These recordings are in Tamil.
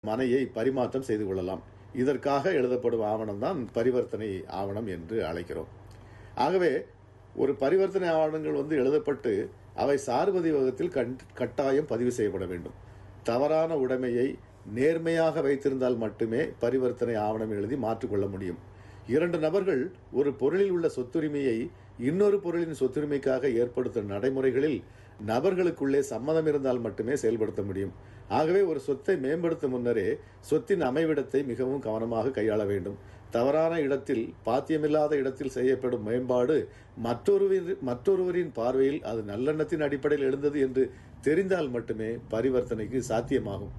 மனையை பரிமாற்றம் செய்து கொள்ளலாம் இதற்காக எழுதப்படும் ஆவணம் தான் பரிவர்த்தனை ஆவணம் என்று அழைக்கிறோம் ஆகவே ஒரு பரிவர்த்தனை ஆவணங்கள் வந்து எழுதப்பட்டு அவை சார்பதிவகத்தில் கட்டாயம் பதிவு செய்யப்பட வேண்டும் தவறான உடைமையை நேர்மையாக வைத்திருந்தால் மட்டுமே பரிவர்த்தனை ஆவணம் எழுதி மாற்றிக்கொள்ள முடியும் இரண்டு நபர்கள் ஒரு பொருளில் உள்ள சொத்துரிமையை இன்னொரு பொருளின் சொத்துரிமைக்காக ஏற்படுத்தும் நடைமுறைகளில் நபர்களுக்குள்ளே சம்மதம் இருந்தால் மட்டுமே செயல்படுத்த முடியும் ஆகவே ஒரு சொத்தை மேம்படுத்தும் முன்னரே சொத்தின் அமைவிடத்தை மிகவும் கவனமாக கையாள வேண்டும் தவறான இடத்தில் பாத்தியமில்லாத இடத்தில் செய்யப்படும் மேம்பாடு மற்றொருவர் மற்றொருவரின் பார்வையில் அது நல்லெண்ணத்தின் அடிப்படையில் எழுந்தது என்று தெரிந்தால் மட்டுமே பரிவர்த்தனைக்கு சாத்தியமாகும்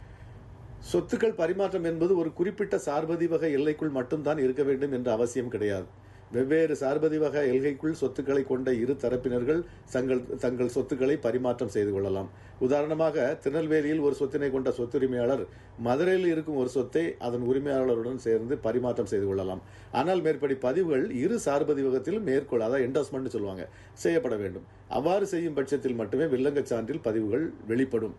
சொத்துக்கள் பரிமாற்றம் என்பது ஒரு குறிப்பிட்ட சார்பதிவக எல்லைக்குள் மட்டும்தான் இருக்க வேண்டும் என்ற அவசியம் கிடையாது வெவ்வேறு சார்பதிவக எல்கைக்குள் சொத்துக்களை கொண்ட இரு தரப்பினர்கள் தங்கள் தங்கள் சொத்துக்களை பரிமாற்றம் செய்து கொள்ளலாம் உதாரணமாக திருநெல்வேலியில் ஒரு சொத்தினை கொண்ட சொத்துரிமையாளர் மதுரையில் இருக்கும் ஒரு சொத்தை அதன் உரிமையாளருடன் சேர்ந்து பரிமாற்றம் செய்து கொள்ளலாம் ஆனால் மேற்படி பதிவுகள் இரு சார்பதிவகத்திலும் மேற்கொள் அதாவது என்டாஸ்மெண்ட் சொல்லுவாங்க செய்யப்பட வேண்டும் அவ்வாறு செய்யும் பட்சத்தில் மட்டுமே வில்லங்கச் சான்றில் பதிவுகள் வெளிப்படும்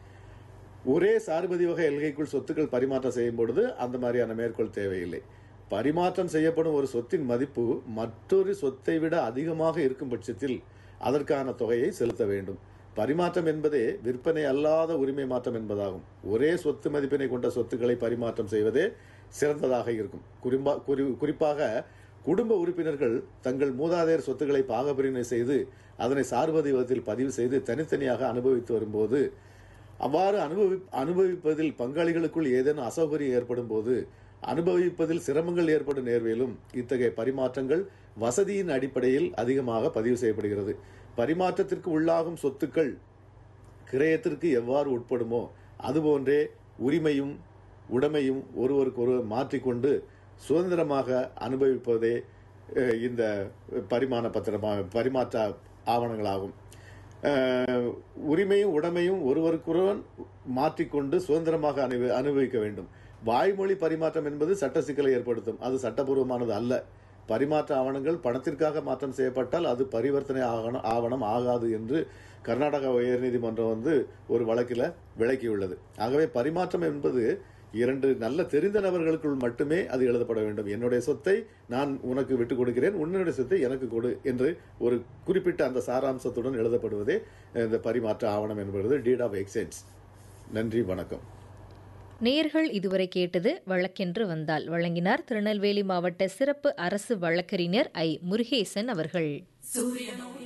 ஒரே சார்பதிவக எல்கைக்குள் சொத்துக்கள் பரிமாற்றம் செய்யும் பொழுது அந்த மாதிரியான மேற்கோள் தேவையில்லை பரிமாற்றம் செய்யப்படும் ஒரு சொத்தின் மதிப்பு மற்றொரு சொத்தை விட அதிகமாக இருக்கும் பட்சத்தில் அதற்கான தொகையை செலுத்த வேண்டும் பரிமாற்றம் என்பதே விற்பனை அல்லாத உரிமை மாற்றம் என்பதாகும் ஒரே சொத்து மதிப்பினை கொண்ட சொத்துக்களை பரிமாற்றம் செய்வதே சிறந்ததாக இருக்கும் குறிப்பா குறிப்பாக குடும்ப உறுப்பினர்கள் தங்கள் மூதாதையர் சொத்துக்களை பாகப்பிரிவினை செய்து அதனை சார்பதிவகத்தில் பதிவு செய்து தனித்தனியாக அனுபவித்து வரும்போது அவ்வாறு அனுபவி அனுபவிப்பதில் பங்காளிகளுக்குள் ஏதேனும் அசௌகரியம் ஏற்படும் போது அனுபவிப்பதில் சிரமங்கள் ஏற்படும் நேர்விலும் இத்தகைய பரிமாற்றங்கள் வசதியின் அடிப்படையில் அதிகமாக பதிவு செய்யப்படுகிறது பரிமாற்றத்திற்கு உள்ளாகும் சொத்துக்கள் கிரயத்திற்கு எவ்வாறு உட்படுமோ அதுபோன்றே உரிமையும் உடைமையும் ஒருவருக்கொருவர் மாற்றிக்கொண்டு சுதந்திரமாக அனுபவிப்பதே இந்த பரிமாண பத்திரமாக பரிமாற்ற ஆவணங்களாகும் உரிமையும் உடைமையும் ஒருவருக்கொருவன் மாற்றிக்கொண்டு சுதந்திரமாக அனுபவி அனுபவிக்க வேண்டும் வாய்மொழி பரிமாற்றம் என்பது சட்ட சிக்கலை ஏற்படுத்தும் அது சட்டபூர்வமானது அல்ல பரிமாற்ற ஆவணங்கள் பணத்திற்காக மாற்றம் செய்யப்பட்டால் அது பரிவர்த்தனை ஆவணம் ஆவணம் ஆகாது என்று கர்நாடக உயர்நீதிமன்றம் வந்து ஒரு வழக்கில் விளக்கியுள்ளது ஆகவே பரிமாற்றம் என்பது இரண்டு நல்ல தெரிந்த நபர்களுக்குள் மட்டுமே அது எழுதப்பட வேண்டும் என்னுடைய சொத்தை நான் உனக்கு விட்டுக் கொடுக்கிறேன் உன்னுடைய சொத்தை எனக்கு கொடு என்று ஒரு குறிப்பிட்ட அந்த சாராம்சத்துடன் எழுதப்படுவதே இந்த பரிமாற்ற ஆவணம் என்பது டீட் ஆஃப் எக்ஸ்சேஞ்ச் நன்றி வணக்கம் நேர்கள் இதுவரை கேட்டது வழக்கென்று வந்தால் வழங்கினார் திருநெல்வேலி மாவட்ட சிறப்பு அரசு வழக்கறிஞர் ஐ முருகேசன் அவர்கள்